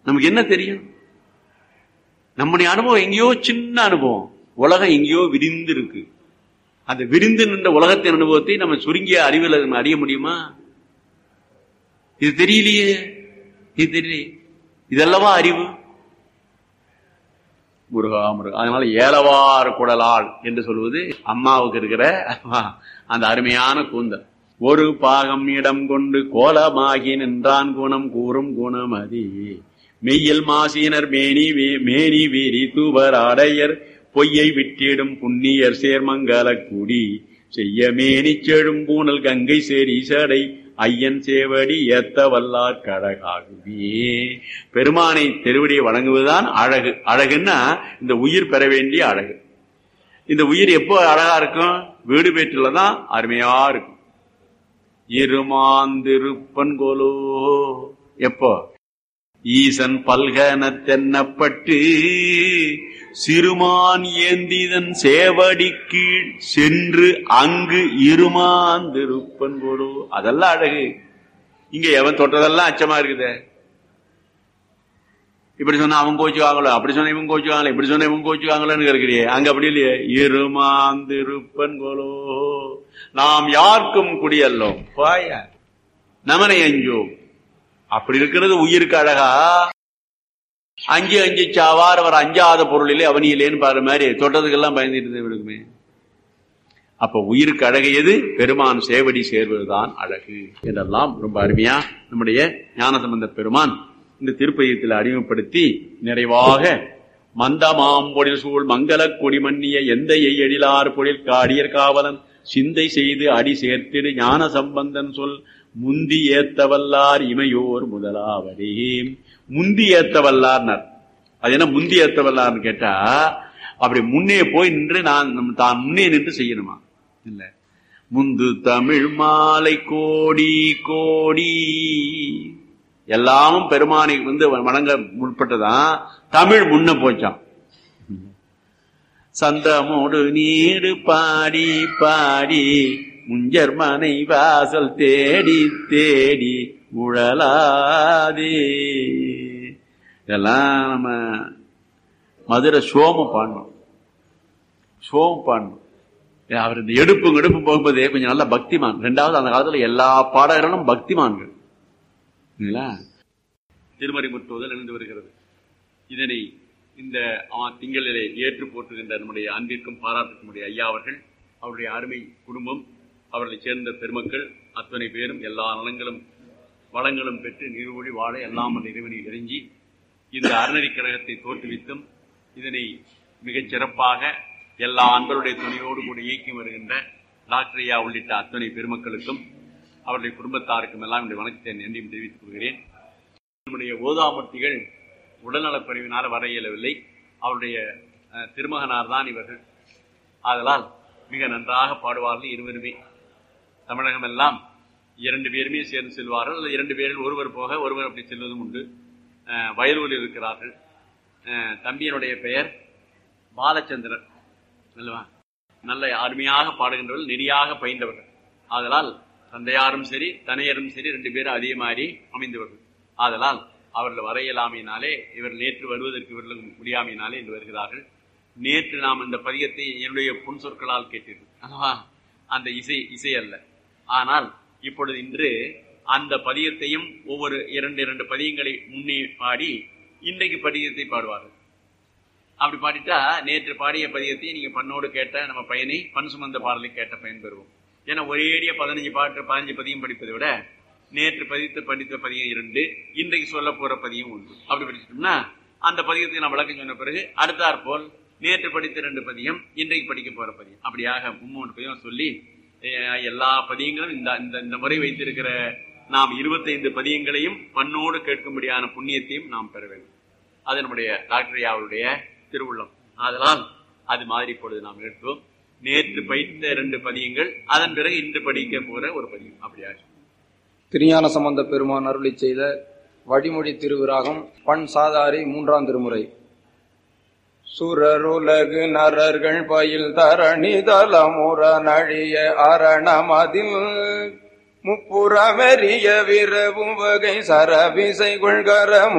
நமக்கு என்ன தெரியும் நம்முடைய அனுபவம் எங்கேயோ சின்ன அனுபவம் உலகம் எங்கேயோ விரிந்து இருக்கு அந்த விரிந்து நின்ற உலகத்தின் அனுபவத்தை நம்ம சுருங்கிய அறிவில் நம்ம அறிய முடியுமா இது தெரியலையே இது தெரியலையே இதல்லவா அறிவு முருகா முருகா அதனால ஏலவார் குடலாள் என்று சொல்வது அம்மாவுக்கு இருக்கிற அந்த அருமையான கூந்தல் ஒரு பாகம் இடம் கொண்டு கோலமாகி நின்றான் குணம் கூறும் குணம் அதி மெய்யில் மாசினர் மேனி வே- மேனி வீரி தூவர் அடையர் பொய்யை விட்டிடும் புண்ணியர் சேர்மங்கல குடி செய்ய மேனி செழும் பூனல் கங்கை சேரி சடை ஐயன் சேவடி ஏத்த வல்லார் கழகாகுவே பெருமானை திருவடியை வணங்குவதுதான் அழகு அழகுன்னா இந்த உயிர் பெற வேண்டிய அழகு இந்த உயிர் எப்போ அழகா இருக்கும் வீடு பேற்றுல தான் அருமையா இருக்கும் இருமாந்திருப்பன் கோலோ எப்போ ஈசன் பல்கன தென்னப்பட்டு சிறுமான் ஏந்திதன் சேவடி கீழ் சென்று அங்கு இருமாந்திருப்பன் போலோ அதெல்லாம் அழகு இங்க எவன் தொட்டதெல்லாம் அச்சமா இருக்குதே இப்படி சொன்னா அவன் கோச்சுவாங்களோ அப்படி சொன்னா இவன் கோச்சுவாங்களோ இப்படி சொன்னா இவன் கோச்சுவாங்களோன்னு இருக்கிறியே அங்க அப்படி இல்லையே இருமாந்திருப்பன் போலோ நாம் யாருக்கும் குடியல்லோம் பாய நமனை அஞ்சோம் அப்படி இருக்கிறது உயிருக்கு அழகா அஞ்சு அஞ்சு சாவார் அவர் அஞ்சாத பொருளிலே அவனியிலேன்னு பாரு மாதிரி தொட்டதுக்கெல்லாம் பயந்துட்டு இருக்குமே அப்ப உயிருக்கு அழகு எது பெருமான் சேவடி சேர்வதுதான் அழகு என்றெல்லாம் ரொம்ப அருமையா நம்முடைய ஞானசம்பந்த பெருமான் இந்த திருப்பதியத்தில் அறிமுகப்படுத்தி நிறைவாக மந்தமாம் பொழில் சூழ் மங்கள கொடி மன்னிய எந்த எழிலார் பொழில் காடியர் காவலன் சிந்தை செய்து அடி சேர்த்திடு ஞான சம்பந்தன் சொல் முந்தி ஏத்தவல்லார் இமையோர் முதலாவதே முந்தி ஏத்தவல்லார்னர் அது என்ன முந்தி ஏத்தவல்லார்னு கேட்டா அப்படி முன்னே போய் நின்று நான் நம்ம தான் முன்னே நின்று செய்யணுமா இல்ல முந்து தமிழ் மாலை கோடி கோடி எல்லாமும் பெருமானை வந்து வணங்க முற்பட்டதான் தமிழ் முன்ன போச்சான் சந்தமோடு நீடு பாடி பாடி முஞ்சர் மனை வாசல் தேடி தேடி உழலாதே இதெல்லாம் நம்ம மதுரை சோம பாடணும் சோம பாடணும் அவர் இந்த எடுப்பு எடுப்பு போகும்போதே கொஞ்சம் நல்ல பக்திமான் ரெண்டாவது அந்த காலத்துல எல்லா பாடகர்களும் பக்திமான்கள் இல்லைங்களா திருமறை முற்றுவதல் எழுந்து வருகிறது இதனை இந்த ஆ- திங்களிலே ஏற்று போற்றுகின்ற நம்முடைய அன்பிற்கும் பாராட்டுக்கும் உடைய ஐயா அவர்கள் அவருடைய அருமை குடும்பம் அவர்களைச் சேர்ந்த பெருமக்கள் அத்தனை பேரும் எல்லா நலங்களும் வளங்களும் பெற்று நீர்வழி வாழ எல்லாம் அந்த இறைவனை இறங்கி இந்த அறநெறி கழகத்தை தோற்றுவித்தும் இதனை மிகச் சிறப்பாக எல்லா அன்பருடைய துணையோடு கூட இயக்கி வருகின்ற டாக்டர் ஐயா உள்ளிட்ட அத்தனை பெருமக்களுக்கும் அவருடைய குடும்பத்தாருக்கும் எல்லாம் என்னுடைய வணக்கத்தை நன்றியும் தெரிவித்துக் கொள்கிறேன் நம்முடைய ஓதாமூர்த்திகள் உடல்நலக்குறைவினால் வர இயலவில்லை அவருடைய அஹ், திருமகனார் தான் இவர்கள் ஆதலால் மிக நன்றாக பாடுவார்கள் இருவருமே தமிழகம் எல்லாம் இரண்டு பேருமே சேர்ந்து செல்வார்கள் அல்லது இரண்டு பேரில் ஒருவர் போக ஒருவர் அப்படி செல்வதும் உண்டு அஹ், வயலூரில் இருக்கிறார்கள் அஹ், தம்பியனுடைய பெயர் பாலச்சந்திரன் அல்லவா நல்ல அருமையாக பாடுகின்றவர்கள் நெறியாக பயின்றவர்கள் ஆதலால் தந்தையாரும் சரி தனையரும் சரி ரெண்டு பேரும் அதே மாதிரி அமைந்தவர்கள் ஆதலால் அவர்கள் வர இயலாமையினாலே இவர் நேற்று வருவதற்கு இவர்களுக்கு முடியாமையினாலே இன்று வருகிறார்கள் நேற்று நாம் இந்த பதியத்தை என்னுடைய புன் சொற்களால் கேட்டீர்கள் அல்லவா அந்த இசை இசை அல்ல ஆனால் இப்பொழுது இன்று அந்த பதியத்தையும் ஒவ்வொரு இரண்டு இரண்டு பதியங்களை முன்னே பாடி இன்றைக்கு பதியத்தை பாடுவார்கள் அப்படி பாடிட்டா நேற்று பாடிய பதியத்தை நீங்க பண்ணோடு கேட்ட நம்ம பையனை பண் சுமந்த பாடலை கேட்ட பயன் பெறுவோம் ஏன்னா ஒரேடியா பதினஞ்சு பாட்டு பதினஞ்சு பதியம் படிப்பதை விட நேற்று பதித்து படித்த பதியம் இரண்டு இன்றைக்கு சொல்ல போற பதியம் ஒன்று அப்படி படிச்சிட்டோம்னா அந்த பதியத்தை நான் விளக்கம் சொன்ன பிறகு அடுத்தாற் போல் நேற்று படித்த ரெண்டு பதியம் இன்றைக்கு படிக்க போற பதியம் அப்படியாக மும்மூன்று பதியம் சொல்லி அஹ், எல்லா பதியங்களும் இந்த இந்த இந்த முறை வைத்திருக்கிற நாம் இருபத்தைந்து பதியங்களையும் பண்ணோடு கேட்கும்படியான புண்ணியத்தையும் நாம் பெற வேண்டும் அது நம்முடைய டாக்டர் ஐயாவுடைய திருவுள்ளம் அதனால் அது மாதிரி இப்பொழுது நாம் எடுத்தோம் நேற்று பயித்த இரண்டு பதியங்கள் அதன் பிறகு இன்று படிக்க போற ஒரு பதியம் அப்படியா திருஞான சம்பந்த பெருமான் அருளி செய்த வழிமொழி திருவிராகம் பண் சாதாரி மூன்றாம் திருமுறை சுரருலகு நரர்கள் பயில் தரணி தலமுற நழிய அரணமதில் முப்புறமெறிய விரவும் வகை சரவிசை கொள்கர